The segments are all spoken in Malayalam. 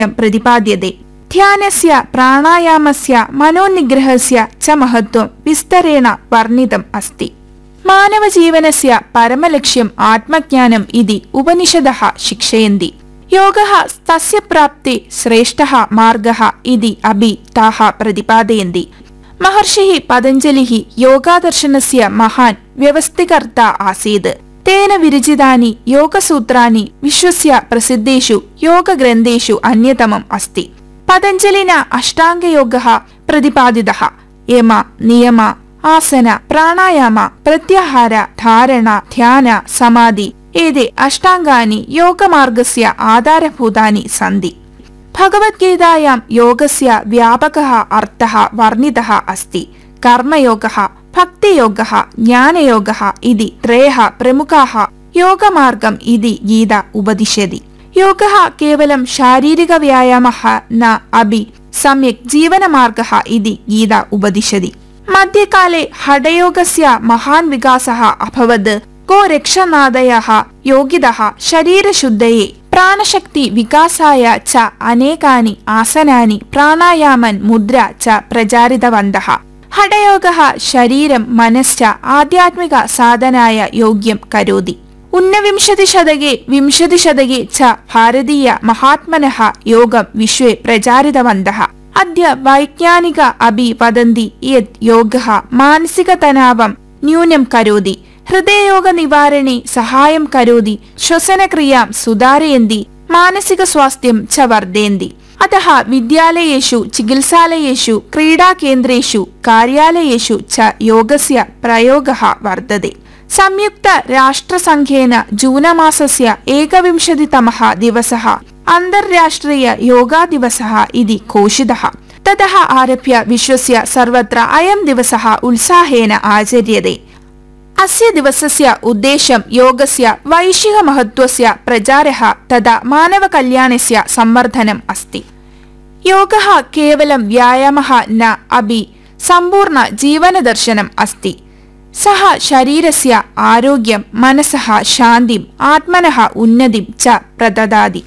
പ്രതിപാദ്യത്തെ ധ്യാനസ്യ പ്രാണായാമസ്യ മനോനിഗ്രഹസ്യ ച മഹത്വം വിസ്തരേണ വർണ്ണിതം അസ്തി മാനവജീവനസ്യ പരമലക്ഷ്യം ആത്മജ്ഞാനം ഇതി ഉപനിഷദഃ ശിക്ഷയന്തി യോഗഃ തസ്യ പ്രാപ്തി ശ്രേഷ്ഠഃ മാർഗഃ ഇതി അപി താः പ്രതിപാദയന്തി മഹർഷിः പതഞ്ജലിः യോഗാദർശനस्य മഹാൻ വ്യവസ്ഥികർത്ത ആസീത് തേന വിരചിതാനി യോഗസൂത്രാണി വിശ്വസ്യ പ്രസിദ്ധേഷു യോഗഗ്രന്ഥേഷു അന്യതമം അസ്തി പതഞ്ജലിന അഷ്ടാംഗയോഗः പ്രതിപാദിതः യമ നിയമ ആസന പ്രാണായാമ പ്രത്യാഹാര ധാരണ ധ്യാന സമാധി ഏതേ അഷ്ടാംഗാനി യോഗമാർഗസ്യ ആധാരഭൂതാനി സന്തി ഭഗവത്ഗീതായാം യോഗസ്യ വ്യാപകः അർത്ഥः വർണ്ണിതः अस्ति കർമ്മയോഗः ഭക്തിയോഗः ജ്ഞാനയോഗः इति ത്രയः പ്രമുഖാः യോഗമാർഗം इति ഗീത ഉപദിശതി യോഗः കേവലം ശാരീരികവ്യായാമः ന അപി സമ്യക് ജീവനമാർഗः इति ഗീത ഉപദിശതി മധ്യകാലെ ഹഠയോഗസ്യ മഹാൻ വികാസः അഭവത് ഗോരക്ഷനാദയः യോഗിതः ശരീരശുദ്ധയെ പ്രാണശക്തി വികാസായ ച അനേകാനി ആസനാനി പ്രാണായാമൻ മുദ്ര ച പ്രചാരിതവന്തः ഹഠയോഗः ശരീരം മനശ്ച ആധ്യാത്മിക സാധനായ യോഗ്യം കരോതി ഊനവിംശതിശതകേ വിംശതിശതകേ ച ഭാരതീയ മഹാത്മനः യോഗം വിശ്വേ പ്രചാരിതവന്തः അദ്യ വൈജ്ഞാനിക അപി വദന്തി യത് യോഗः മാനസികതനാവം ന്യൂനം കരോതി ഹൃദയയോഗ നിവാരണേ സഹായം കരോതി ശ്വസനക്രിയാം സുധാരയന്തി മാനസിക സ്വാസ്ഥ്യം ച വർദ്ധയന്തി അതः വിദ്യാലയേഷു ചികിത്സാലയേഷു ക്രീഡാകേന്ദ്രേഷു കാര്യാലയേഷു ച യോഗസ്യ പ്രയോഗः വർത്തते സംയുക്ത രാഷ്ട്രസംഘേന ജൂനമാസസ്യ ഏകവിംശതിതമः ദിവസः അന്തർരാഷ്ട്രീയ യോഗാ ദിവസः इति घोषितः ततः आरभ्य विश्वस्य सर्वत्र अयं दिवसः उत्साहेन आचर्यते अस्य दिवसस्य उद्देश्यं योगस्य वैश्विकमहत्त्वस्य प्रचारः तथा मानवकल्याणस्य संवर्धनम् अस्ति योगः केवलं व्यायामः न अपि सम्पूर्णजीवनदर्शनम् अस्ति सः शरीरस्य आरोग्यं मनसः शान्तिम् आत्मनः उन्नतिं च प्रददाति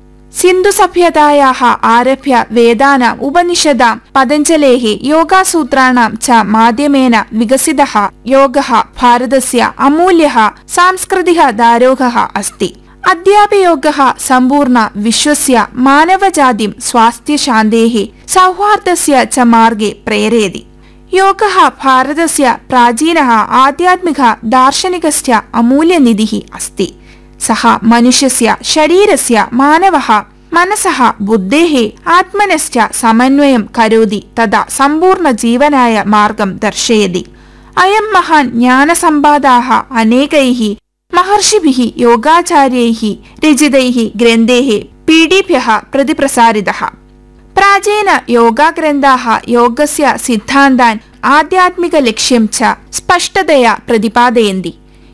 सिन्धुसभ्यतायाः आरभ्य वेदानाम् उपनिषदां पतञ्जलेः योगासूत्राणां च माध्यमेन विकसितः योगः भारतस्य अमूल्यः सांस्कृतिकः दारोगः अस्ति अद्यापि योगः सम्पूर्ण विश्वस्य मानवजातिं स्वास्थ्यशान्तेः सौहार्दस्य च मार्गे प्रेरयति योगः भारतस्य प्राचीनः आध्यात्मिकः दार्शनिकश्च अमूल्यनिधिः अस्ति सः मनुष्यस्य शरीरस्य मानवः मनसः बुद्धेः आत्मनश्च समन्वयं करोति तदा सम्पूर्णजीवनाय मार्गं दर्शयति अयं महान् ज्ञानसम्पादाः अनेकैः महर्षिभिः योगाचार्यैः रचितैः ग्रन्थैः पीडिभ्यः प्रतिप्रसारितः प्राचीन योगाग्रन्थाः योगस्य सिद्धान्तान् आध्यात्मिकलक्ष्यं च स्पष्टतया प्रतिपादयन्ति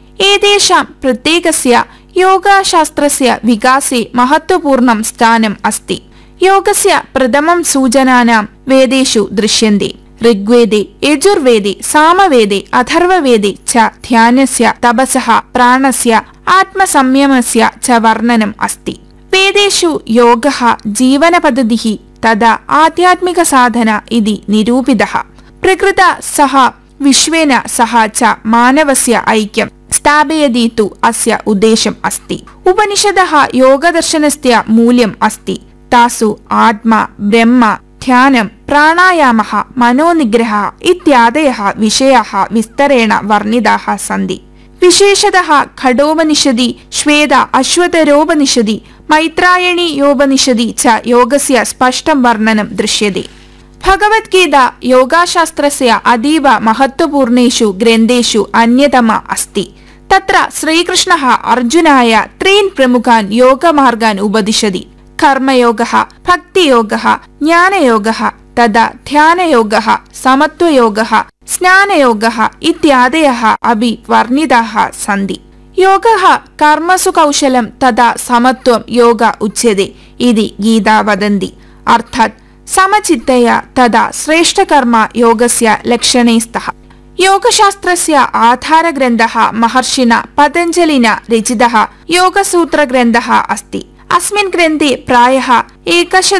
एतेषां प्रत्येकस्य योगशास्त्रस्य विकासे महत्त्वपूर्णं स्थानम् अस्ति योगस्य प्रथमं सूचनानां वेदेषु दृश्यन्ते ऋग्वेदे यजुर्वेदे सामवेदे अथर्ववेदे च ध्यानस्य तपसः प्राणस्य आत्मसंयमस्य च वर्णनम् अस्ति वेदेषु योगः जीवनपद्धतिः तदा आध्यात्मिकसाधना इति निरूपितः प्रकृता सह विश्वेन सह च मानवस्य ऐक्यं स्थापयति तु अस्य उद्देश्यम् अस्ति उपनिषदः योगदर्शनस्य मूल्यम् अस्ति तासु आत्मा ब्रह्म ध्यानं प्राणायामः मनोनिग्रहः इत्यादयः विषयाः विस्तरेण वर्णिताः सन्ति विशेषतः खडोपनिषदि श्वेत अश्वतरोपनिषदि मैत्रायणीयोपनिषदि च योगस्य स्पष्टं वर्णनं दृश्यते ഭഗവത്ഗീത യോഗാശാസ്ത്രस्य അതീവ महत्त्वपूर्णेषु ग्रन्थेषु अन्यतमा अस्ति तत्र श्रीकृष्णः अर्जुनाय त्रीन् प्रमुखान् योगमार्गान् उपदिशति कर्मयोगः भक्तियोगः ज्ञानयोगः तदा ध्यानयोगः समत्वयोगः स्नानयोगः इत्यादयः अपि वर्णिताः सन्ति योगः कर्मसु कौशलं तथा समत्वं योग उच्यते इति गीता वदन्ति अर्थात् समचित्तया तदा श्रेष्ठकर्म योगस्य लक्षणे स्तः योगशास्त्रस्य आधारग्रन्थः महर्षिणा पतञ्जलिना रचितः योगसूत्रग्रन्थः अस्ति अस्मिन् ग्रन्थे प्रायः एकशत